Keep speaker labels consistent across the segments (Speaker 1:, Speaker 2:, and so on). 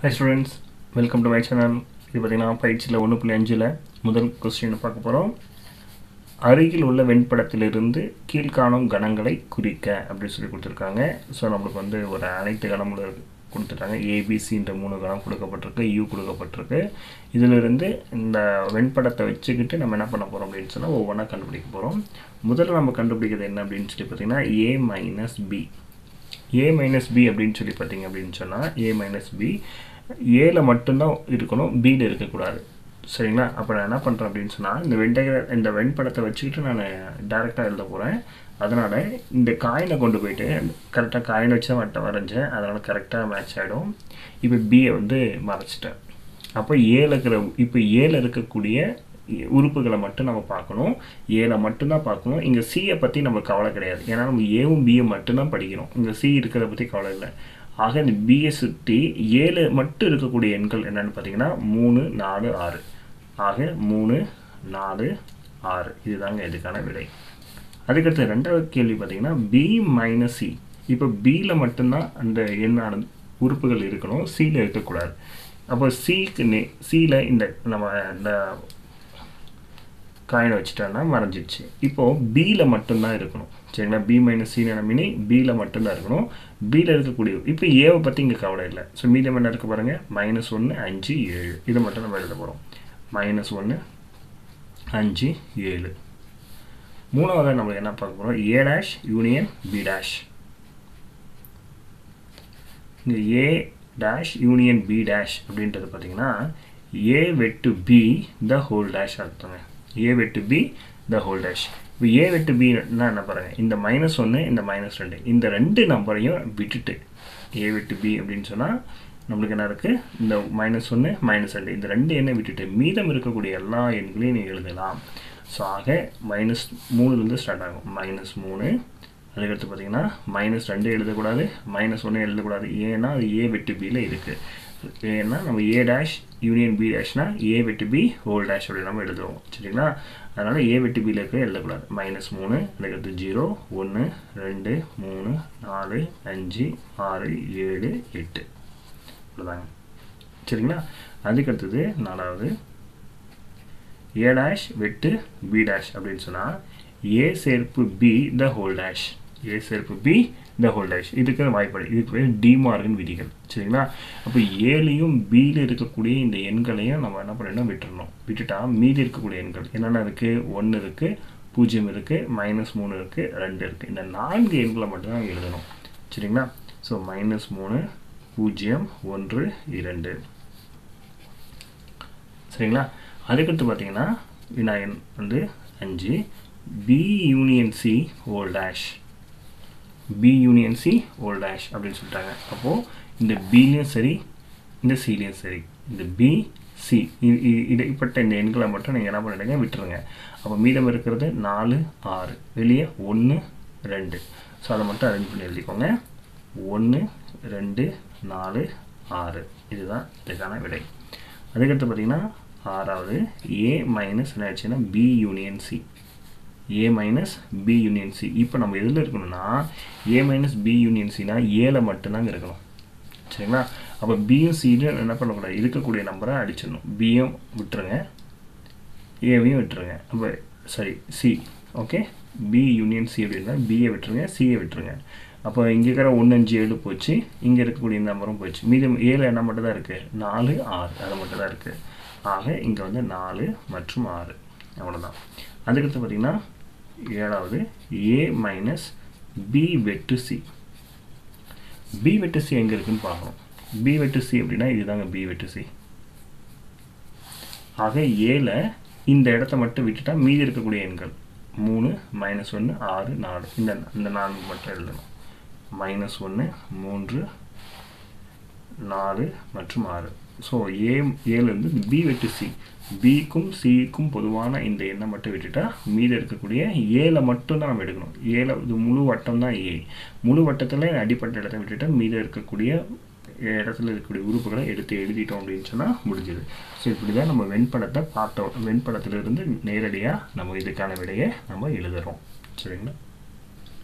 Speaker 1: high students welcome to my channel இது பார்த்தீங்கன்னா பயிற்சியில் ஒன்று புள்ளி அஞ்சில் முதல் கொஸ்டின் பார்க்க போகிறோம் அருகில் உள்ள வெண்படத்திலிருந்து கீழ்காணும் கணங்களை குறிக்க அப்படின்னு சொல்லி கொடுத்துருக்காங்க ஸோ நம்மளுக்கு வந்து ஒரு அனைத்து கணமும் கொடுத்துட்டாங்க ஏபிசின்ற மூணு கணம் கொடுக்கப்பட்டிருக்கு யூ கொடுக்கப்பட்டிருக்கு இதிலிருந்து இந்த வெண்படத்தை வச்சுக்கிட்டு நம்ம என்ன பண்ண போகிறோம் அப்படின்னு சொன்னால் ஒவ்வொன்றா கண்டுபிடிக்க போகிறோம் முதல்ல நம்ம கண்டுபிடிக்கிறது என்ன அப்படின்னு சொல்லி பார்த்தீங்கன்னா A minus B A minus B அப்படின்னு சொல்லி பார்த்தீங்க அப்படின்னு சொன்னால் ஏ மைனஸ் பி ஏல மட்டும்தான் இருக்கணும் பியில் இருக்கக்கூடாது சரிங்களா அப்போ நான் என்ன பண்ணுறேன் அப்படின்னு சொன்னால் இந்த வெண்டை இந்த வெண்படத்தை வச்சுக்கிட்டு நான் டேரெக்டாக எழுத போகிறேன் அதனால் இந்த காயினை கொண்டு போயிட்டு கரெக்டாக காயின் வச்சு தான் வட்ட வரைஞ்சேன் அதனால் கரெக்டாக மேட்ச் ஆகிடும் இப்போ பியை வந்து மறைச்சிட்டேன் அப்போ ஏல இருக்கிற இப்போ ஏல இருக்கக்கூடிய உறுப்புகளை மட்டும் நம்ம பார்க்கணும் ஏல மட்டும்தான் பார்க்கணும் இங்கே சியை பற்றி நம்ம கவலை கிடையாது ஏன்னா நம்ம ஏவும் பியும் மட்டும்தான் படிக்கிறோம் இங்கே சி இருக்கிறத பற்றி கவலை இல்லை ஆக இந்த பியை சுற்றி ஏழு மட்டும் இருக்கக்கூடிய எண்கள் என்னென்னு பார்த்தீங்கன்னா மூணு நாலு ஆறு ஆக மூணு நாலு ஆறு இதுதாங்க இதுக்கான விடை அதுக்கடுத்து ரெண்டாவது கேள்வி பார்த்தீங்கன்னா பி மைனஸ் சி இப்போ பியில் மட்டும்தான் அந்த எண்ணான உறுப்புகள் இருக்கணும் சியில் இருக்கக்கூடாது அப்போ சிக்கு நே சியில் இந்த நம்ம இந்த காயினை வச்சுட்டோன்னா மறைஞ்சிடுச்சு இப்போது பியில் மட்டும்தான் இருக்கணும் சரிங்களா பி மைனஸ் சி மீனி பியில் மட்டும்தான் இருக்கணும் பியில் இருக்கக்கூடிய இப்போ ஏவை பற்றி இங்கே கவலை இல்லை ஸோ மீதம் என்ன இருக்க பாருங்கள் மைனஸ் ஒன்று அஞ்சு ஏழு இதை மட்டும் நம்ம எழுத போகிறோம் மைனஸ் ஒன்று அஞ்சு ஏழு மூணாவது நம்மளுக்கு என்ன பார்க்க போகிறோம் A dash union B dash இங்கே A dash union B dash அப்படின்றது பார்த்தீங்கன்னா ஏ வெட்டு பி த ஹோல் டேஷ் அர்த்தங்க ஏ வெட்டு பி த ஹோல் டேஷ் இப்போ ஏ வெட்டு பின்னா என்ன பாருங்கள் இந்த மைனஸ் ஒன்று இந்த மைனஸ் ரெண்டு இந்த ரெண்டு நம்பரையும் விட்டுட்டு ஏ வெட்டு பி அப்படின்னு சொன்னால் நம்மளுக்கு என்ன இருக்குது இந்த மைனஸ் ஒன்று மைனஸ் ரெண்டு இந்த ரெண்டு எண்ணை விட்டுட்டு மீதம் இருக்கக்கூடிய எல்லா எண்களையும் நீங்கள் எழுதலாம் ஸோ ஆக மைனஸ் மூணுலேருந்து ஸ்டார்ட் ஆகும் மைனஸ் மூணு அதுக்கடுத்து பார்த்தீங்கன்னா மைனஸ் ரெண்டு எழுதக்கூடாது மைனஸ் ஒன்று எழுதக்கூடாது ஏன்னா அது ஏ வெட்டு பியில் இருக்குது ஏன்னா நம்ம ஏ டேஷ் யூனியன் பி டேஷ்னா ஏ வெட்டு பி ஹோல் டேஷ் அப்படி நம்ம எழுதுவோம் சரிங்களா அதனால் ஏ வெட்டு பியில் இருக்க எழுதக்கூடாது மைனஸ் மூணு அதுக்கடுத்து ஜீரோ ஒன்று ரெண்டு மூணு நாலு அஞ்சு ஆறு ஏழு எட்டு அவ்வளோதாங்க சரிங்களா அதுக்கடுத்தது நாலாவது ஏ டேஷ் வெட்டு பி டேஷ் அப்படின்னு சொன்னால் ஏ சேர்ப்பு B the whole dash A சேர்ப்பு பி த ஹோல் டேஷ் இதுக்கு வாய்ப்பாடு இதுக்கு பேர் டிமார்கன் விதிகள் சரிங்களா அப்போ ஏலையும் பியில் இருக்கக்கூடிய இந்த எண்களையும் நம்ம என்ன பண்ணணும் விட்டுறணும் விட்டுட்டா மீதி இருக்கக்கூடிய எண்கள் என்னென்ன இருக்குது ஒன்று இருக்குது பூஜ்ஜியம் இருக்குது மைனஸ் மூணு இருக்குது ரெண்டு இருக்குது இந்த நான்கு எண்களை மட்டும்தான் எழுதணும் சரிங்களா ஸோ மைனஸ் மூணு பூஜ்ஜியம் ஒன்று இரண்டு சரிங்களா அதுக்கடுத்து பார்த்தீங்கன்னா விநாயகன் வந்து அஞ்சு B union C whole dash B union C whole dash அப்படின்னு சொல்லிட்டாங்க அப்போது இந்த பிலையும் சரி இந்த சிலையும் சரி இந்த பி சி இடைப்பட்ட இந்த எண்களை மட்டும் நீங்கள் என்ன பண்ணிடுங்க விட்டுருங்க அப்போ மீதம் இருக்கிறது நாலு ஆறு வெளியே ஒன்று ரெண்டு ஸோ அதை மட்டும் அரேஞ்ச் பண்ணி எழுதிக்கோங்க ஒன்று ரெண்டு நாலு ஆறு இதுதான் இதுக்கான விடை அதுக்கடுத்து பார்த்திங்கன்னா ஆறாவது ஏ மைனஸ் என்ன ஆச்சுன்னா B union C A minus B union C இப்போ நம்ம எதில் இருக்கணும்னா ஏ மைனஸ் பி யூனியன் சினா ஏல மட்டும்தாங்க இருக்கணும் சரிங்களா அப்போ பியும் சியும் என்ன பண்ணக்கூடாது இருக்கக்கூடிய நம்பரை அடிச்சிடணும் பியும் விட்டுருங்க ஏவையும் விட்டுருங்க அப்போ சரி C okay B union C அப்படின்னா பியை விட்டுருங்க சியை விட்டுருங்க அப்போ இங்கே இருக்கிற ஒன்று அஞ்சு ஏழு போச்சு இங்கே இருக்கக்கூடிய நம்பரும் போச்சு மீதம் ஏழு என்ன மட்டும் தான் இருக்குது நாலு ஆறு அது மட்டும் தான் இருக்குது ஆக இங்கே வந்து நாலு மற்றும் ஆறு அவ்வளோதான் அதுக்கடுத்து பார்த்திங்கன்னா ஏழாவது ஏ மைனஸ் பி வெட்டு சி பி வெட்டு சி எங்கே இருக்குன்னு பார்க்கணும் பி வெட்டு சி அப்படின்னா இதுதாங்க பி வெட்டு சி ஆக ஏல இந்த இடத்த மட்டும் விட்டுட்டா மீதி இருக்கக்கூடிய எண்கள் மூணு மைனஸ் ஒன்று ஆறு நாலு இந்த இந்த நான்கு மட்டும் எழுதணும் மைனஸ் ஒன்று மூன்று நாலு மற்றும் ஆறு ஸோ ஏ ஏலேருந்து பி வெட்டு சி பிக்கும் சிக்கும் பொதுவான இந்த எண்ணை மட்டும் விட்டுட்டா மீதி இருக்கக்கூடிய ஏல மட்டும் தான் நம்ம எடுக்கணும் ஏல இது முழு வட்டம் தான் ஏ முழு வட்டத்தில் அடிப்பட்ட இடத்த விட்டுட்டா மீதி இருக்கக்கூடிய இடத்துல இருக்கக்கூடிய உறுப்புகளை எடுத்து எழுதிட்டோம் அப்படின்னு சொன்னால் முடிஞ்சுது ஸோ இப்படி தான் நம்ம வெண்படத்தை பார்த்தோம் வெண்படத்திலிருந்து நேரடியாக நம்ம இதுக்கான விடையை நம்ம எழுதுகிறோம் சரிங்களா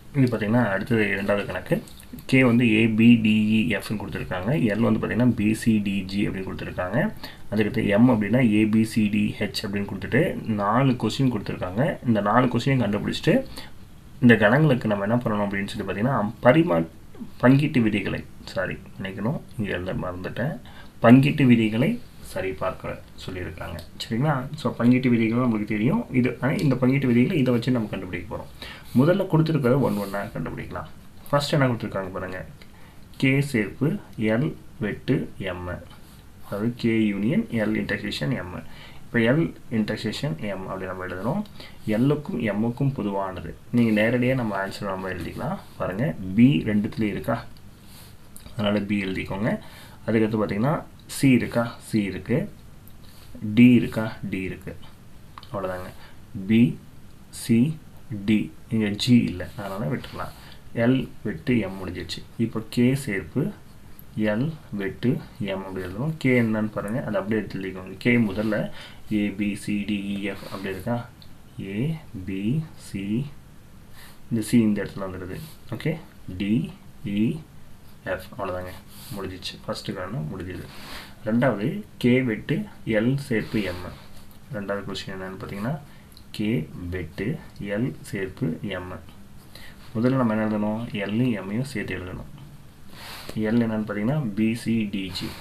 Speaker 1: இது பார்த்திங்கன்னா அடுத்தது இரண்டாவது கணக்கு கே வந்து ஏபிடிஇஎஃப்னு கொடுத்துருக்காங்க எல் வந்து பார்த்திங்கன்னா பிசிடிஜி அப்படின்னு கொடுத்துருக்காங்க அதுக்கடுத்து எம் அப்படின்னா ஏபிசிடிஹெச் அப்படின்னு கொடுத்துட்டு நாலு கொஸ்டின் கொடுத்துருக்காங்க இந்த நாலு கொஸ்டினையும் கண்டுபிடிச்சிட்டு இந்த கணங்களுக்கு நம்ம என்ன பண்ணணும் அப்படின்னு சொல்லி பார்த்தீங்கன்னா பரிமா பங்கீட்டு விதிகளை சாரி நினைக்கணும் இங்கே எழுத மறந்துட்டேன் பங்கீட்டு விதிகளை சரி பார்க்க சொல்லியிருக்காங்க சரிங்களா ஸோ பங்கீட்டு விதிகள் நம்மளுக்கு தெரியும் இது ஆனால் இந்த பங்கீட்டு விதிகளை இதை வச்சு நம்ம கண்டுபிடிக்க போகிறோம் முதல்ல கொடுத்துருக்கிறத ஒன்று ஒன்றா கண்டுபிடிக்கலாம் ஃபஸ்ட் என்ன கொடுத்துருக்காங்க பாருங்கள் கே சேர்ப்பு எல் வெட்டு எம் அதாவது K union L intersection M இப்போ எல் இன்டர்சேஷன் எம் அப்படி நம்ம எழுதணும் எல்லுக்கும் எம்முக்கும் பொதுவானது நீங்கள் நேரடியாக நம்ம ஆன்சர் நம்ம எழுதிக்கலாம் பாருங்கள் பி ரெண்டுத்துலேயும் இருக்கா அதனால் பி எழுதிக்கோங்க அதுக்கடுத்து பார்த்திங்கன்னா சி இருக்கா சி இருக்குது டி இருக்கா டி இருக்குது அவ்வளோதாங்க பி சி டி இங்கே ஜி இல்லை அதனால் விட்டுக்கலாம் எல் வெட்டு எம் முடிஞ்சிருச்சு இப்போ கே சேர்ப்பு எல் வெட்டு எம் அப்படி எழுதணும் கே என்னன்னு பாருங்கள் அதை அப்படியே எடுத்து எழுதிக்கோங்க கே முதல்ல ஏபிசிடிஇஎஃப் அப்படி இருக்கா ஏ பி சி இந்த சி இந்த இடத்துல வந்துடுது ஓகே டி இ எஃப் அவ்வளோதாங்க முடிஞ்சிச்சு ஃபஸ்ட்டு காரணம் முடிஞ்சுது ரெண்டாவது கே வெட்டு எல் சேர்ப்பு எம் ரெண்டாவது கொஸ்டின் என்னென்னு பார்த்தீங்கன்னா கே வெட்டு எல் சேர்ப்பு எம் முதல்ல நம்ம என்ன எழுதணும் எல்லையும் எம்மையும் சேர்த்து எழுதணும் எல் என்னென்னு பார்த்தீங்கன்னா பிசிடிஜி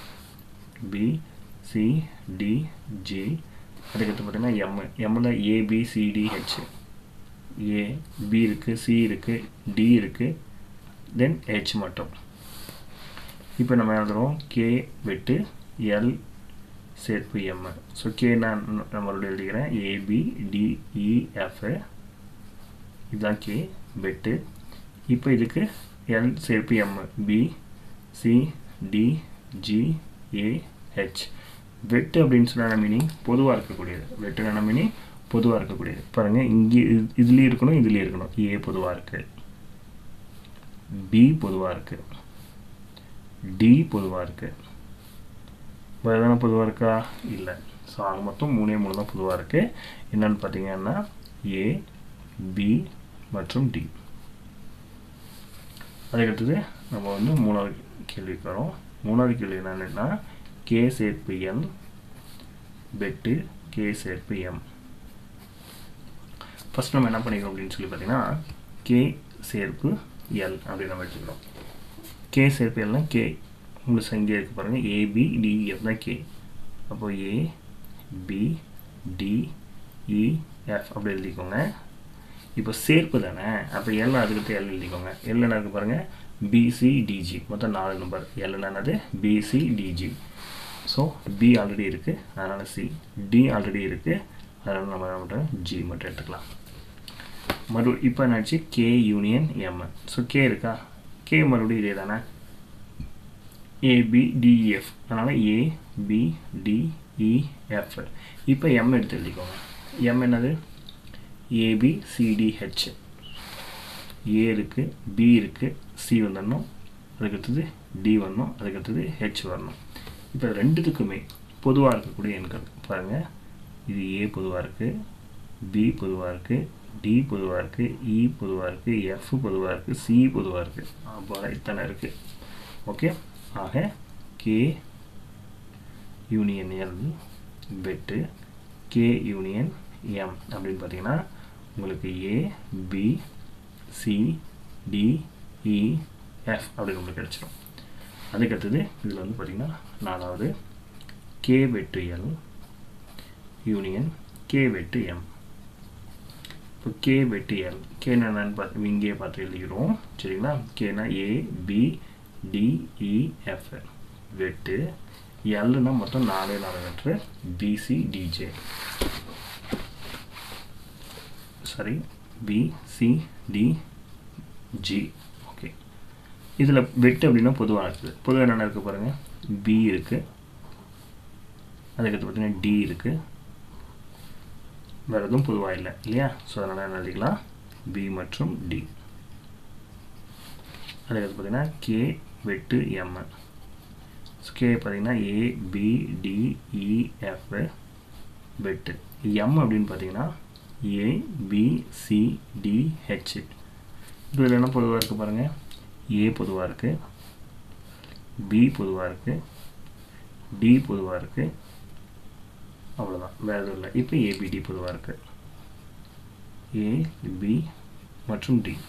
Speaker 1: பிசிடிஜி அதுக்கடுத்து பார்த்தீங்கன்னா எம் எம்மில் ஏபிசிடிஹெச் ஏ பி இருக்குது சி இருக்குது டி இருக்குது தென் ஹெச் மட்டும் இப்போ நம்ம எழுதுகிறோம் கே வெட்டு எல் சேர்ப்பு எம் ஸோ கே நான் நான் மறுபடியும் எழுதிக்கிறேன் ஏபி டிஇஎஃப் இதுதான் கே வெட்டு இப்போ இதுக்கு எல் சேர்ப்பு M B C D G A H வெட்டு அப்படின்னு சொன்ன மீனிங் பொதுவாக இருக்கக்கூடியது வெட்டுன மீனிங் பொதுவாக இருக்கக்கூடியது பாருங்கள் இங்கே இதுலேயும் இருக்கணும் இதுலேயும் இருக்கணும் ஏ பொதுவாக இருக்குது பி பொதுவாக இருக்குது டி பொதுவாக இருக்குது வேறு எதனா பொதுவாக இருக்கா இல்லை ஸோ ஆக மொத்தம் மூணே மூணு தான் பொதுவாக இருக்குது என்னென்னு பார்த்தீங்கன்னா ஏ பி மற்றும் டி அதுக்கடுத்தது நம்ம வந்து மூணாவது கேள்விக்கு வரோம் மூணாவது கேள்வி என்னென்னா கே சேர்ப்பு எல் பெட்டு கே சேர்ப்பு எம் ஃபஸ்ட் நம்ம என்ன பண்ணிக்கிறோம் அப்படின்னு சொல்லி பார்த்தீங்கன்னா கே சேர்ப்பு எல் அப்படின்னு நம்ம எடுத்துக்கிறோம் கே சேர்ப்பு எல்லாம் கே உங்களுக்கு இங்கே இருக்கு பாருங்கள் ஏபி டிஎஃப் தான் கே அப்போ A B D E F அப்படி எழுதிக்கோங்க இப்போ சேர்ப்பு தானே அப்போ எல் அதுக்கிட்ட எல் எழுதிக்கோங்க எல் என்ன இருக்குது பாருங்கள் பிசி டிஜி மொத்தம் நாலு நம்பர் எல் என்னது BC DG so B already இருக்குது அதனால் சி டி ஆல்ரெடி இருக்குது அதனால் நம்ம என்ன பண்ணுறோம் ஜி மட்டும் எடுத்துக்கலாம் மறு இப்போ என்னாச்சு K union M so K இருக்கா கே மறுபடியும் இதே தானே ஏபிடிஎஃப் அதனால் ஏ பி டிஇஎஃப் இப்போ எம் எடுத்து எழுதிக்கோங்க எம் என்னது ஏபிசிடிஹெச் ஏ இருக்குது பி இருக்குது சி வந்துடணும் அதுக்கடுத்தது டி வரணும் அதுக்கடுத்தது ஹெச் வரணும் இப்போ ரெண்டுத்துக்குமே பொதுவாக இருக்கக்கூடிய எண்கள் பாருங்கள் இது ஏ பொதுவாக இருக்குது பி பொதுவாக இருக்குது டி பொதுவாக இருக்குது இ பொதுவாக இருக்குது எஃப் பொதுவாக இருக்குது சி பொதுவாக இருக்குது அப்போ இத்தனை இருக்குது ஓகே ஆக கே யூனியன் எல் வெட்டு கே யூனியன் எம் அப்படின்னு பார்த்தீங்கன்னா உங்களுக்கு A B C D E F அப்படின்னு உங்களுக்கு கிடச்சிடும் அதுக்கடுத்தது இதில் வந்து பார்த்திங்கன்னா நாலாவது கே வெட்டு எல் யூனியன் கே வெட்டு எம் இப்போ கே வெட்டு எல் கே என்னன்னு பார்த்து இங்கேயே பார்த்து எழுதிக்கிறோம் சரிங்களா கேனா ஏ பி டிஇஎஃப் வெட்டு எல்னா மொத்தம் நாலே நாலு letter BC DJ sorry BC D G okay இதில் வெட்டு அப்படின்னா பொதுவாக இருக்குது பொதுவாக என்னென்ன இருக்குது பாருங்கள் பி இருக்குது அதுக்கடுத்து பார்த்தீங்கன்னா டி இருக்குது வேறு எதுவும் பொதுவாக இல்லை இல்லையா ஸோ அதனால் என்ன எழுதிக்கலாம் பி மற்றும் டி அதுக்கடுத்து பார்த்தீங்கன்னா கே வெட்டு எம் கே பார்த்தீங்கன்னா A B D E F வெட்டு எம் அப்படின்னு பார்த்தீங்கன்னா A B C D H இப்போ இதில் என்ன பொதுவாக இருக்குது பாருங்கள் ஏ பொதுவாக இருக்குது பி பொதுவாக இருக்குது டி பொதுவாக இருக்குது அவ்வளோதான் வேறு எதுவும் இல்லை இப்போ ஏபிடி பொதுவாக இருக்குது ஏ பி மற்றும் டி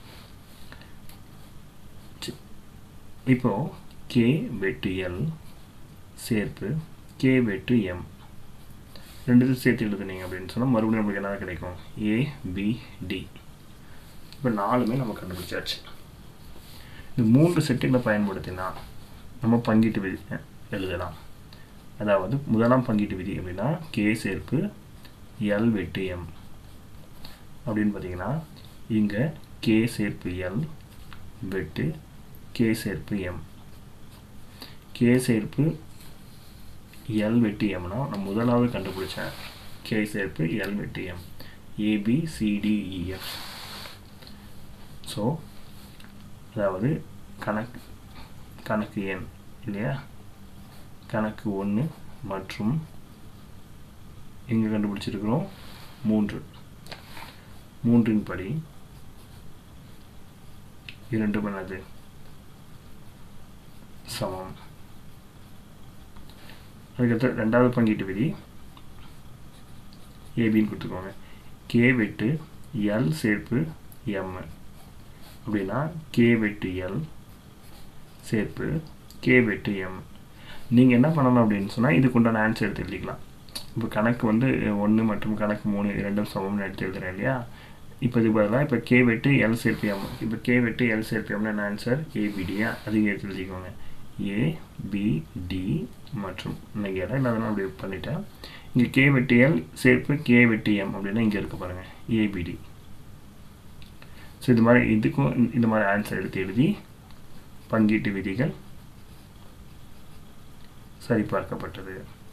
Speaker 1: இப்போ கே வெட்டு எல் சேர்ப்பு கே வெட்டு எம் ரெண்டுத்தையும் சேர்த்து எழுதுனீங்க அப்படின்னு சொன்னால் மறுபடியும் நம்மளுக்கு என்ன கிடைக்கும் ஏ பி டி இப்போ நாலுமே நம்ம கண்டுபிடிச்சாச்சு இந்த மூன்று செட்டுகளை பயன்படுத்தினா நம்ம பங்கீட்டு விதி எழுதலாம் அதாவது முதலாம் பங்கீட்டு விதி அப்படின்னா கே சேர்ப்பு எல் வெட்டு எம் அப்படின்னு பார்த்தீங்கன்னா இங்கே கே சேர்ப்பு எல் வெட்டு கே சேர்ப்பு எம் கே சேர்ப்பு எல் வெட்டு எம்னா நான் முதலாவது கண்டுபிடிச்சேன் கே சேர்ப்பு எல் வெட்டு எம் ஏபிசிடிஇஎஃப் ஸோ அதாவது கணக்கு கணக்கு எண் இல்லையா கணக்கு ஒன்று மற்றும் எங்கே கண்டுபிடிச்சிருக்கிறோம் மூன்று மூன்றின் படி இரண்டு பண்ணது சமம் அதுக்கடுத்து ரெண்டாவது பங்கீட்டு விதி ஏபின்னு கொடுத்துக்கோங்க கே வெட்டு எல் சேர்ப்பு எம் அப்படின்னா கே வெட்டு எல் சேர்ப்பு கே வெட்டு எம் நீங்கள் என்ன பண்ணணும் அப்படின்னு சொன்னால் இதுக்கு உண்டான ஆன்சர் எடுத்து எழுதிக்கலாம் இப்போ கணக்கு வந்து ஒன்று மற்றும் கணக்கு மூணு இரண்டும் சமம்னு எடுத்து எழுதுறேன் இல்லையா இப்போ இது பதிலாக இப்போ கே வெட்டு எல் சேர்ப்பு எம் இப்போ கே வெட்டு எல் சேர்ப்பு எம்னு என்ன ஆன்சர் ஏபிடியா அதிகம் எடுத்து எழுதிக்கோங்க ஏ பி டி மற்றும் இன்னைக்கு இடம் இல்லாதனால அப்படி பண்ணிட்டேன் இங்கே கே வெட்டு எல் சேர்ப்பு கே வெட்டு எம் அப்படின்னா இங்கே இருக்க பாருங்கள் ஏபிடி ஸோ இது மாதிரி இதுக்கும் இந்த மாதிரி ஆன்சர் எடுத்து எழுதி பங்கீட்டு விதிகள் சரிபார்க்கப்பட்டது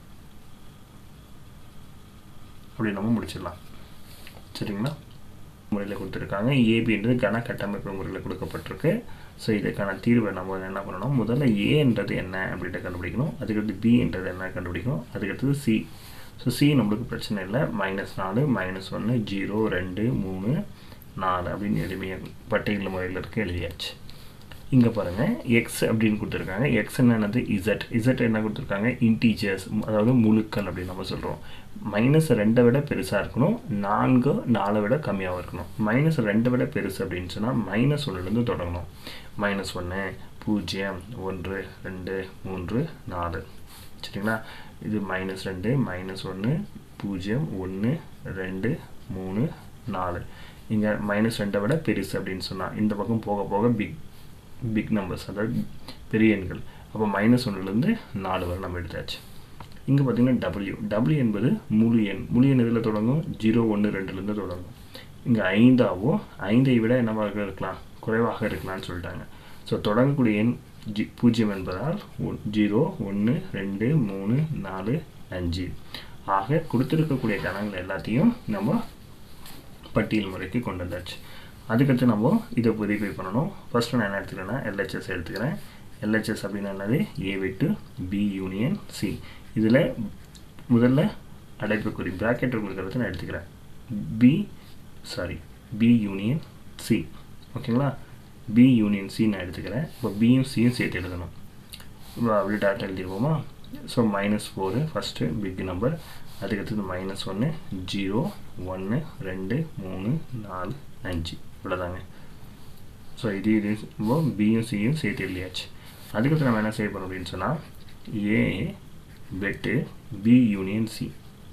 Speaker 1: அப்படி நம்ம முடிச்சிடலாம் சரிங்களா முறையில் கொடுத்துருக்காங்க ஏபின்றது கன கட்டமைப்பு முறையில் கொடுக்கப்பட்டிருக்கு ஸோ இதுக்கான தீர்வை நம்ம என்ன பண்ணணும் முதல்ல ஏன்றது என்ன அப்படின்ட்டு கண்டுபிடிக்கணும் அதுக்கடுத்து பின்றது என்ன கண்டுபிடிக்கணும் அதுக்கடுத்தது சி ஸோ சி நம்மளுக்கு பிரச்சனை இல்லை மைனஸ் நாலு மைனஸ் ஒன்று ஜீரோ ரெண்டு மூணு நாலு அப்படின்னு எளிமையாக பட்டியல் முறையில் இருக்க எழுதியாச்சு இங்கே பாருங்கள் எக்ஸ் அப்படின்னு கொடுத்துருக்காங்க எக்ஸ் என்னது இசட் இசட் என்ன கொடுத்துருக்காங்க இன்டீஜர்ஸ் அதாவது முழுக்கள் அப்படின்னு நம்ம சொல்கிறோம் மைனஸ் ரெண்டை விட பெருசாக இருக்கணும் நான்கு நாலை விட கம்மியாகவும் இருக்கணும் மைனஸ் ரெண்டை விட பெருசு அப்படின்னு சொன்னால் மைனஸ் ஒன்றுலேருந்து தொடங்கணும் மைனஸ் ஒன்று பூஜ்ஜியம் ஒன்று ரெண்டு மூன்று நாலு சரிங்களா இது மைனஸ் ரெண்டு மைனஸ் ஒன்று பூஜ்ஜியம் ஒன்று ரெண்டு மூணு நாலு இங்கே மைனஸ் ரெண்டை விட பெருசு அப்படின்னு சொன்னால் இந்த பக்கம் போக போக பிக் பிக் நம்பர்ஸ் அதாவது பெரிய எண்கள் அப்போ மைனஸ் ஒன்றுலேருந்து நாலு வரை நம்ம எடுத்தாச்சு இங்கே பார்த்தீங்கன்னா டபிள்யூ டபிள்யூ என்பது முழு எண் முழு எண் இதில் தொடங்கும் ஜீரோ ஒன்று ரெண்டுலேருந்து தொடங்கும் இங்கே ஐந்தாவோ ஐந்தை விட என்னவாக இருக்கலாம் குறைவாக இருக்கலாம்னு சொல்லிட்டாங்க ஸோ தொடங்கக்கூடிய எண் ஜி பூஜ்ஜியம் என்பதால் ஒன் ஜீரோ ஒன்று ரெண்டு மூணு நாலு அஞ்சு ஆக கொடுத்துருக்கக்கூடிய கணங்கள் எல்லாத்தையும் நம்ம பட்டியல் முறைக்கு கொண்டு வந்தாச்சு அதுக்கடுத்து நம்ம இதை வெரிஃபை பண்ணணும் ஃபஸ்ட்டு நான் என்ன எடுத்துக்கிறேன்னா எல்ஹெச்எஸ் எடுத்துக்கிறேன் எல்ஹெச்எஸ் அப்படின்னா என்னது ஏ விட்டு பி யூனியன் சி இதில் முதல்ல அடைப்புக்குறி ப்ராக்கெட் கொடுக்கறது நான் எடுத்துக்கிறேன் B sorry B union C ஓகேங்களா பி யூனியன் சி நான் எடுத்துக்கிறேன் இப்போ பியும் சியும் சேர்த்து எழுதணும் இப்போ அப்படி டேட்டா எழுதிருப்போமா so minus four first big number அதுக்கடுத்தது மைனஸ் ஒன்று ஜீரோ ஒன்று ரெண்டு மூணு நாலு அஞ்சு இவ்வளோதாங்க ஸோ இது இது பியும் சியும் சேர்த்து எழுதியாச்சு அதுக்கடுத்து நம்ம என்ன செய்ய போகிறோம் அப்படின்னு சொன்னால் ஏ வெட்டு பி யூனியன் சி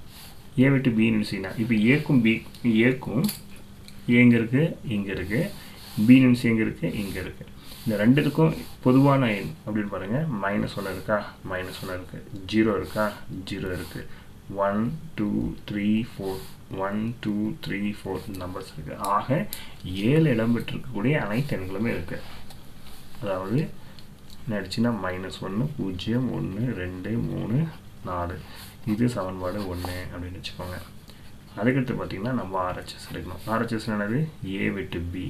Speaker 1: ஏ வெட்டு பி யூனியன் சினா இப்போ ஏக்கும் பி ஏக்கும் ஏங்க இருக்குது இங்கே இருக்குது பி யூனியன் சி எங்கே இருக்குது இங்கே இருக்குது இந்த ரெண்டுத்துக்கும் பொதுவான எண் அப்படின்னு பாருங்கள் மைனஸ் ஒன்று இருக்கா மைனஸ் ஒன்று இருக்குது ஜீரோ இருக்கா ஜீரோ இருக்குது one two three four one two three four numbers இருக்குது ஆக ஏழு இடம் பெற்றிருக்கக்கூடிய அனைத்து எண்களுமே இருக்குது அதாவது நடிச்சுன்னா மைனஸ் ஒன்று பூஜ்ஜியம் ஒன்று ரெண்டு மூணு நாலு இது சமன்பாடு ஒன்று அப்படின்னு வச்சுக்கோங்க அதுக்கடுத்து பார்த்திங்கன்னா நம்ம ஆர்ஹெச்எஸ் எடுக்கணும் ஆர்ஹெச்எஸ் என்னது ஏ விட்டு பி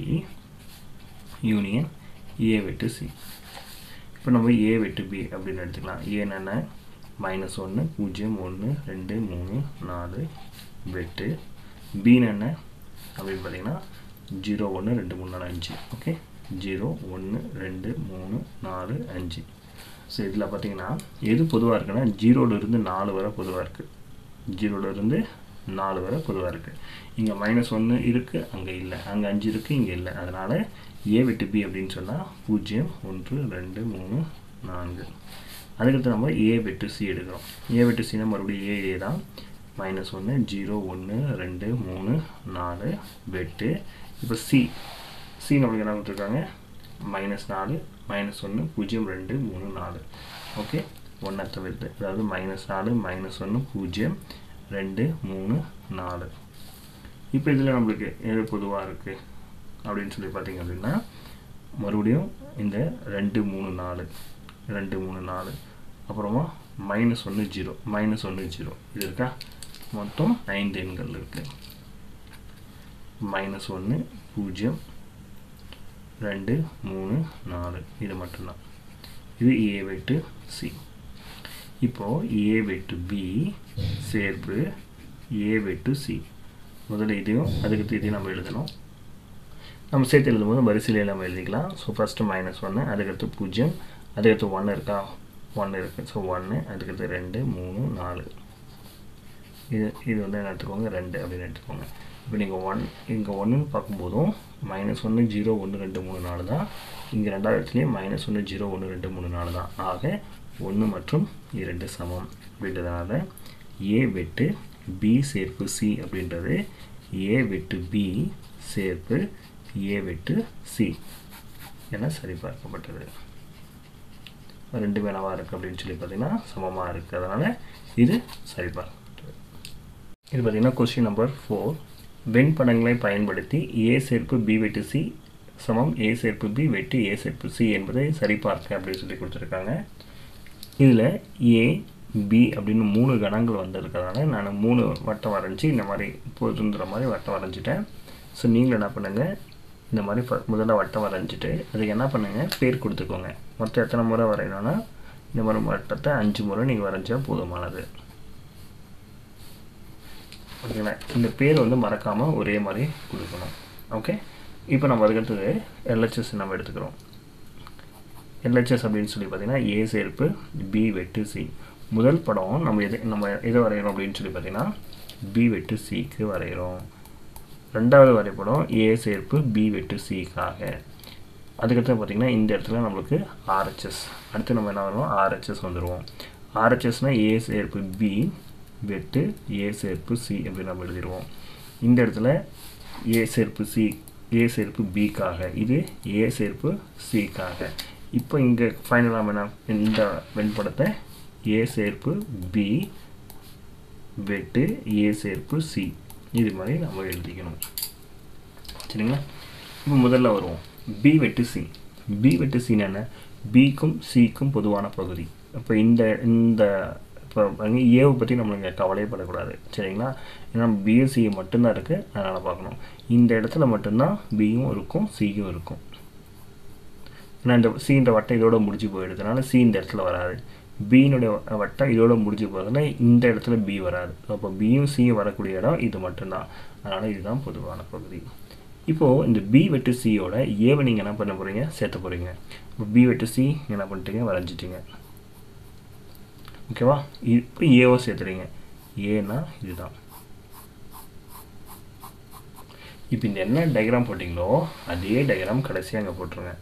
Speaker 1: யூனியன் ஏ விட்டு சி இப்போ நம்ம ஏ விட்டு பி அப்படின்னு எடுத்துக்கலாம் ஏன்னு மைனஸ் ஒன்று பூஜ்ஜியம் ஒன்று ரெண்டு மூணு நாலு வெட்டு பின்னு என்ன அப்படின்னு பார்த்தீங்கன்னா ஜீரோ ஒன்று ரெண்டு மூணு நாலு அஞ்சு ஓகே ஜீரோ ஒன்று ரெண்டு மூணு நாலு அஞ்சு ஸோ இதில் பார்த்தீங்கன்னா எது பொதுவாக இருக்குன்னா ஜீரோலேருந்து நாலு வரை பொதுவாக இருக்குது ஜீரோலேருந்து நாலு வரை பொதுவாக இருக்குது இங்கே மைனஸ் ஒன்று இருக்குது அங்கே இல்லை அங்கே அஞ்சு இருக்குது இங்கே இல்லை அதனால் ஏ விட்டு பி அப்படின்னு சொன்னால் பூஜ்ஜியம் ஒன்று ரெண்டு மூணு நான்கு அதுக்கடுத்து நம்ம ஏ வெட்டு சி எடுக்கிறோம் ஏ வெட்டு சினா மறுபடியும் ஏ ஏ தான் மைனஸ் ஒன்று ஜீரோ ஒன்று ரெண்டு மூணு நாலு வெட்டு இப்போ சி சி நம்மளுக்கு என்ன கொடுத்துருக்காங்க மைனஸ் நாலு மைனஸ் ஒன்று பூஜ்ஜியம் ரெண்டு மூணு நாலு ஓகே ஒன்றை தவிர்த்து அதாவது மைனஸ் நாலு மைனஸ் ஒன்று பூஜ்ஜியம் ரெண்டு மூணு நாலு இப்போ இதில் நம்மளுக்கு எது பொதுவாக இருக்குது அப்படின்னு சொல்லி பார்த்தீங்க அப்படின்னா மறுபடியும் இந்த ரெண்டு மூணு நாலு ரெண்டு மூணு நாலு அப்புறமா மைனஸ் ஒன்று ஜீரோ மைனஸ் ஒன்று ஜீரோ இது இருக்கா மொத்தம் ஐந்து எண்கள் இருக்குது மைனஸ் ஒன்று பூஜ்ஜியம் ரெண்டு மூணு நாலு இது மட்டும்தான் இது ஏ வெட்டு சி இப்போது ஏ வெட்டு பி சேர்ப்பு ஏ வெட்டு சி முதல்ல இதையும் அதுக்கடுத்து இதையும் நம்ம எழுதணும் நம்ம சேர்த்து எழுதும்போது வரிசையில் நம்ம எழுதிக்கலாம் ஸோ ஃபஸ்ட்டு மைனஸ் ஒன்று அதுக்கடுத்து பூஜ்ஜியம் அதுக்கடுத்து ஒன்று இருக்கா ஒன்று இருக்குது ஸோ ஒன்று அதுக்கடுத்து ரெண்டு மூணு நாலு இது இது வந்து என்ன எடுத்துக்கோங்க ரெண்டு அப்படின்னு எடுத்துக்கோங்க இப்போ நீங்கள் ஒன் இங்கே ஒன்றுன்னு பார்க்கும்போதும் மைனஸ் ஒன்று ஜீரோ ஒன்று ரெண்டு மூணு நாலு தான் இங்கே ரெண்டாவது இடத்துலையும் மைனஸ் ஒன்று ஜீரோ ஒன்று ரெண்டு மூணு நாலு தான் ஆக ஒன்று மற்றும் இரண்டு சமம் அப்படின்றதுனால ஏ வெட்டு பி சேர்ப்பு சி அப்படின்றது ஏ வெட்டு பி சேர்ப்பு ஏ வெட்டு சி என சரிபார்க்கப்பட்டது ரெண்டு வேணாவாக இருக்குது அப்படின்னு சொல்லி பார்த்தீங்கன்னா சமமாக இருக்குது அதனால் இது சரிபார்க்கப்பட்டது இது பார்த்திங்கன்னா கொஸ்டின் நம்பர் ஃபோர் வெண்படங்களை பயன்படுத்தி ஏ சேர்ப்பு பி வெட்டு சி சமம் ஏ சேர்ப்பு பி வெட்டு ஏ சேர்ப்பு சி என்பதை சரிபார்க்க அப்படின்னு சொல்லி கொடுத்துருக்காங்க இதில் ஏ பி அப்படின்னு மூணு கணங்கள் வந்திருக்கிறதுனால நான் மூணு வட்டம் வரைஞ்சி இந்த மாதிரி பொருந்துற மாதிரி வட்டம் வரைஞ்சிட்டேன் ஸோ நீங்களும் என்ன பண்ணுங்கள் இந்த மாதிரி ஃப முதல்ல வட்டம் வரைஞ்சிட்டு அதுக்கு என்ன பண்ணுங்கள் பேர் கொடுத்துக்கோங்க மொத்தம் எத்தனை முறை வரையணும்னா இந்த மாதிரி வட்டத்தை அஞ்சு முறை நீங்கள் வரைஞ்சா போதுமானது ஓகேங்களா இந்த பேர் வந்து மறக்காமல் ஒரே மாதிரி கொடுக்கணும் ஓகே இப்போ நம்ம அதுக்கடுத்தது எல்ஹெச்எஸ் நம்ம எடுத்துக்கிறோம் எல்ஹெச்எஸ் அப்படின்னு சொல்லி பார்த்தீங்கன்னா ஏ சேர்ப்பு பி வெட்டு சி முதல் படம் நம்ம எது நம்ம எதை வரைகிறோம் அப்படின்னு சொல்லி பார்த்தீங்கன்னா பி வெட்டு சிக்கு வரைகிறோம் ரெண்டாவது வரைபடம் ஏ சேர்ப்பு பி வெட்டு சிக்காக அதுக்கடுத்து பார்த்திங்கன்னா இந்த இடத்துல நம்மளுக்கு ஆர்ஹெச்எஸ் அடுத்து நம்ம என்ன வருவோம் ஆர்ஹெச்எஸ் வந்துடுவோம் ஆர்ஹெச்எஸ்னால் ஏ சேர்ப்பு பி வெட்டு ஏ சேர்ப்பு சி அப்படின்னு நம்ம எழுதிடுவோம் இந்த இடத்துல ஏ சேர்ப்பு சி ஏ சேர்ப்பு பிக்காக இது ஏ சேர்ப்பு சிக்காக இப்போ இங்கே ஃபைனலாக நம்ம என்ன இந்த வெண்படத்தை ஏ சேர்ப்பு பி வெட்டு ஏ சேர்ப்பு சி இது மாதிரி நம்ம எழுதிக்கணும் சரிங்களா இப்போ முதல்ல வருவோம் பி வெட்டு சி பி வெட்டு சின்னு என்ன பிக்கும் சிக்கும் பொதுவான பகுதி இப்போ இந்த இந்த இப்போ பாருங்க ஏவை பற்றி நம்மளுக்கு கவலையப்படக்கூடாது சரிங்களா ஏன்னா பிஎஸ்சி மட்டும்தான் இருக்குது அதனால் பார்க்கணும் இந்த இடத்துல மட்டும்தான் பியும் இருக்கும் சியும் இருக்கும் ஏன்னா இந்த சின்ற வட்டம் இதோட முடிஞ்சு போயிடுறதுனால சி இந்த இடத்துல வராது பியினுடைய வட்டம் இதோட முடிஞ்சு போகிறதுனால இந்த இடத்துல பி வராது அப்போ பியும் சியும் வரக்கூடிய இடம் இது மட்டும்தான் அதனால் இதுதான் பொதுவான பகுதி இப்போது இந்த பி வெட்டு சியோட ஏவை நீங்கள் என்ன பண்ண போகிறீங்க சேர்த்த போகிறீங்க இப்போ பி வெட்டு சி என்ன பண்ணிட்டீங்க வரைஞ்சிட்டிங்க ஓகேவா இப்போ ஏவோ சேர்த்துறீங்க ஏன்னா இதுதான் இப்போ இந்த என்ன டயக்ராம் போட்டிங்களோ அதே டயக்ராம் கடைசியாக அங்கே போட்டுருங்க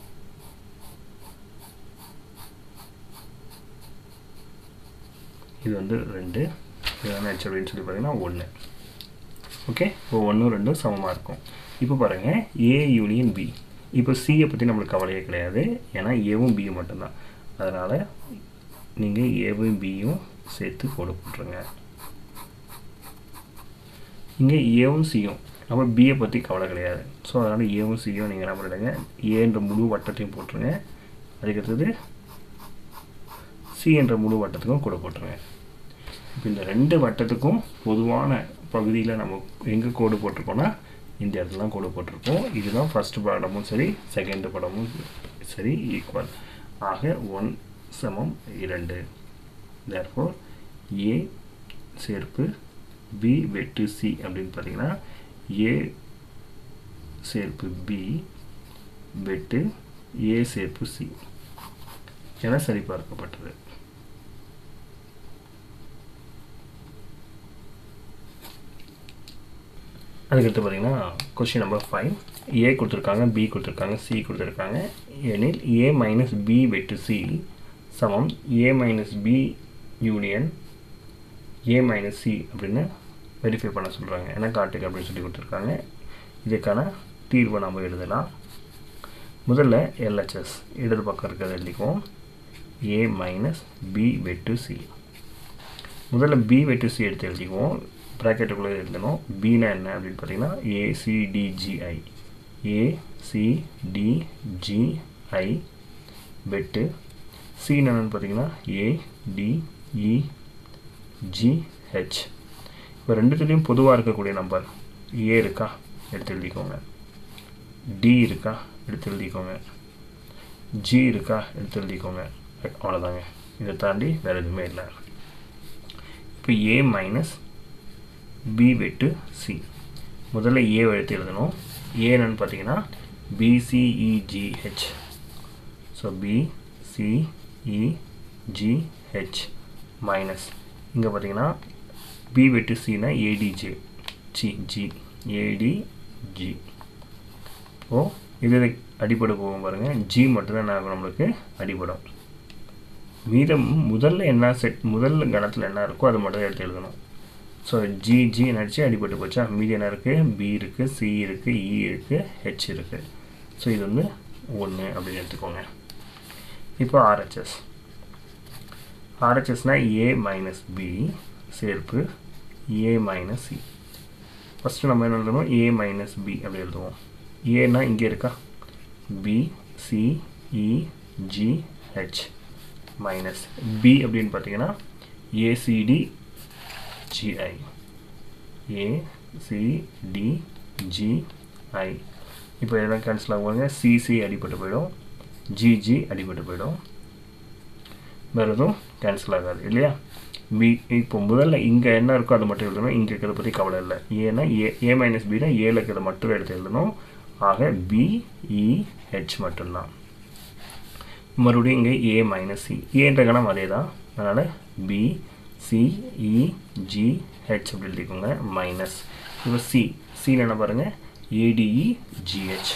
Speaker 1: இது வந்து ரெண்டு இது என்ன ஆச்சு அப்படின்னு சொல்லி பார்த்தீங்கன்னா ஒன்று ஓகே இப்போ ஒன்றும் ரெண்டும் சமமாக இருக்கும் இப்போ பாருங்கள் ஏ யூனியன் பி இப்போ சியை பற்றி நம்மளுக்கு கவலையே கிடையாது ஏன்னா ஏவும் பியும் மட்டும்தான் அதனால் நீங்கள் ஏவும் பியும் சேர்த்து போட போட்டுருங்க இங்கே ஏவும் சியும் நம்ம பியை பற்றி கவலை கிடையாது ஸோ அதனால் ஏவும் சியும் நீங்கள் என்ன பண்ணிடுங்க ஏன்ற முழு வட்டத்தையும் போட்டுருங்க அதுக்கடுத்தது சி என்ற முழு வட்டத்துக்கும் கூட போட்டுருங்க இப்போ இந்த ரெண்டு வட்டத்துக்கும் பொதுவான பகுதியில் நம்ம எங்கே கோடு போட்டிருக்கோன்னா இந்த இடத்துல தான் கோடு போட்டிருக்கோம் இதுதான் ஃபஸ்ட்டு படமும் சரி செகண்ட் படமும் சரி ஈக்குவல் ஆக ஒன் சமம் இரண்டு தேர்ஃபோர் ஏ சேர்ப்பு பி வெட்டு சி அப்படின்னு பார்த்தீங்கன்னா ஏ சேர்ப்பு பி வெட்டு ஏ சேர்ப்பு சி என சரிபார்க்கப்பட்டது அதுக்கடுத்து பார்த்தீங்கன்னா கொஸ்டின் நம்பர் ஃபைவ் ஏ கொடுத்துருக்காங்க பி கொடுத்துருக்காங்க சி கொடுத்துருக்காங்க எனில் ஏ மைனஸ் பி வெட்டு சி சமம் A minus B union A minus C அப்படின்னு வெரிஃபை பண்ண சொல்கிறாங்க என்ன காட்டுக்கு அப்படின்னு சொல்லி கொடுத்துருக்காங்க இதுக்கான தீர்வை நம்ம எழுதலாம் முதல்ல எல்ஹெச்எஸ் இடது பக்கம் இருக்கிறத எழுதிக்குவோம் ஏ மைனஸ் பி வெட்டு சி முதல்ல பி வெட்டு சி எடுத்து எழுதிக்குவோம் ப்ராக்கெட்டுக்குள்ளே எழுதணும் பினா என்ன அப்படின்னு பார்த்தீங்கன்னா ஏசிடிஜிஐ ஏசிடிஜிஐ வெட்டு சி என்னன்னு பார்த்தீங்கன்னா ஏடிஇஜிஹெச் இப்போ ரெண்டுத்துலேயும் பொதுவாக இருக்கக்கூடிய நம்பர் ஏ இருக்கா எடுத்து எழுதிக்கோங்க டி இருக்கா எடுத்து எழுதிக்கோங்க ஜி இருக்கா எடுத்து எழுதிக்கோங்க அவ்வளோதாங்க இதை தாண்டி வேறு எதுவுமே இல்லை இப்போ ஏ மைனஸ் பி வெட்டு சி முதல்ல ஏ எடுத்து எழுதணும் ஏ என்னன்னு பார்த்தீங்கன்னா பிசிஇஜிஹெச் ஸோ பிசிஇஜிஹெச் மைனஸ் இங்கே பார்த்தீங்கன்னா பி வெட்டு சினா ஏடிஜே ஜி ஜி ஏடிஜி ஓ இது அடிப்படை போகும் பாருங்கள் ஜி மட்டும்தான் என்ன ஆகும் நம்மளுக்கு அடிப்படும் மீதம் முதல்ல என்ன செட் முதல் கணத்தில் என்ன இருக்கோ அது மட்டும் எடுத்து எழுதணும் ஸோ ஜி ஜி நடிச்சு அடிபட்டு போச்சா மீதி என்ன இருக்குது பி இருக்குது சி இருக்குது இ இருக்குது ஹெச் இருக்குது ஸோ இது வந்து ஒன்று அப்படின்னு எடுத்துக்கோங்க இப்போ ஆர்ஹெச்எஸ் ஆர்ஹெச்எஸ்னால் ஏ மைனஸ் பி சேர்ப்பு ஏ மைனஸ் சி ஃபஸ்ட்டு நம்ம என்ன எழுதணும் ஏ மைனஸ் பி அப்படி எழுதுவோம் ஏன்னா இங்கே இருக்கா B C E G H minus B அப்படின்னு பார்த்தீங்கன்னா ஏசிடி ஜிஐ ஏசிடிஜிஐ இப்போ எல்லாம் கேன்சல் ஆகுவாங்க சிசி அடிபட்டு போயிடும் ஜிஜி அடிபட்டு போயிடும் வேறு எதுவும் கேன்சல் ஆகாது இல்லையா பி இப்போ முதல்ல இங்கே என்ன இருக்கோ அதை மட்டும் எழுதணும் இங்கே இருக்கிறத பற்றி கவலை இல்லை ஏன்னா ஏ ஏ மைனஸ் பினா ஏல இருக்கிறத மட்டும் எடுத்து எழுதணும் ஆக பிஇஹெச் மட்டும்தான் மறுபடியும் இங்கே ஏ மைனஸ் சி ஏன்ற கணம் அதே தான் அதனால் பி சிஇஜிஹெச் அப்படி எழுதிக்கோங்க மைனஸ் இப்போ சி சியில் என்ன பாருங்கள் ஏடிஇஜிஹெச்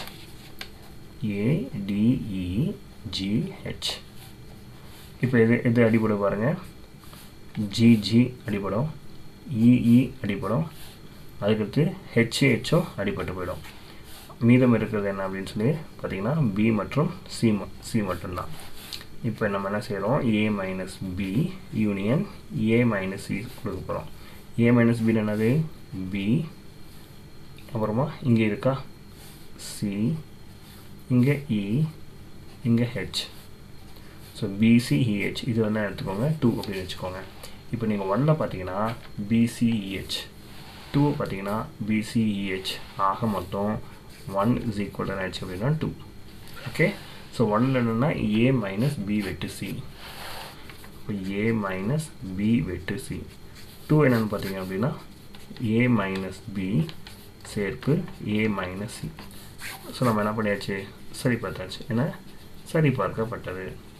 Speaker 1: ஏடிஇஜிஹெச் இப்போ எது எது அடிப்படை பாருங்கள் ஜிஜி அடிப்படும் இஇ அடிப்படும் அதுக்கடுத்து ஹெச்ஹெச்சும் அடிபட்டு போயிடும் மீதம் இருக்கிறது என்ன அப்படின்னு சொல்லி பார்த்தீங்கன்னா பி மற்றும் சி சி மட்டும்தான் இப்போ நம்ம என்ன செய்கிறோம் A minus B union A minus C கொடுக்க போகிறோம் ஏ மைனஸ் பின்னு என்னது பி அப்புறமா இங்கே இருக்கா சி இங்கே இ இங்கே ஹெச் ஸோ பிசிஇஹெச் இது வந்து எடுத்துக்கோங்க டூ அப்படின்னு வச்சுக்கோங்க இப்போ நீங்கள் ஒன்னில் பார்த்தீங்கன்னா பிசிஇஹெச் டூ பார்த்தீங்கன்னா பிசிஇஹெச் ஆக மொத்தம் ஒன் இஸ் ஈக்குவல் ஆச்சு அப்படின்னா டூ ஓகே ஸோ ஒன்னில் என்னென்னா ஏ மைனஸ் பி வெட்டு சி இப்போ ஏ மைனஸ் பி வெட்டு சி டூ என்னென்னு பார்த்தீங்க அப்படின்னா ஏ மைனஸ் பி சேர்ப்பு ஏ மைனஸ் சி ஸோ நம்ம என்ன பண்ணியாச்சு சரி பார்த்தாச்சு ஏன்னா சரி பார்க்கப்பட்டது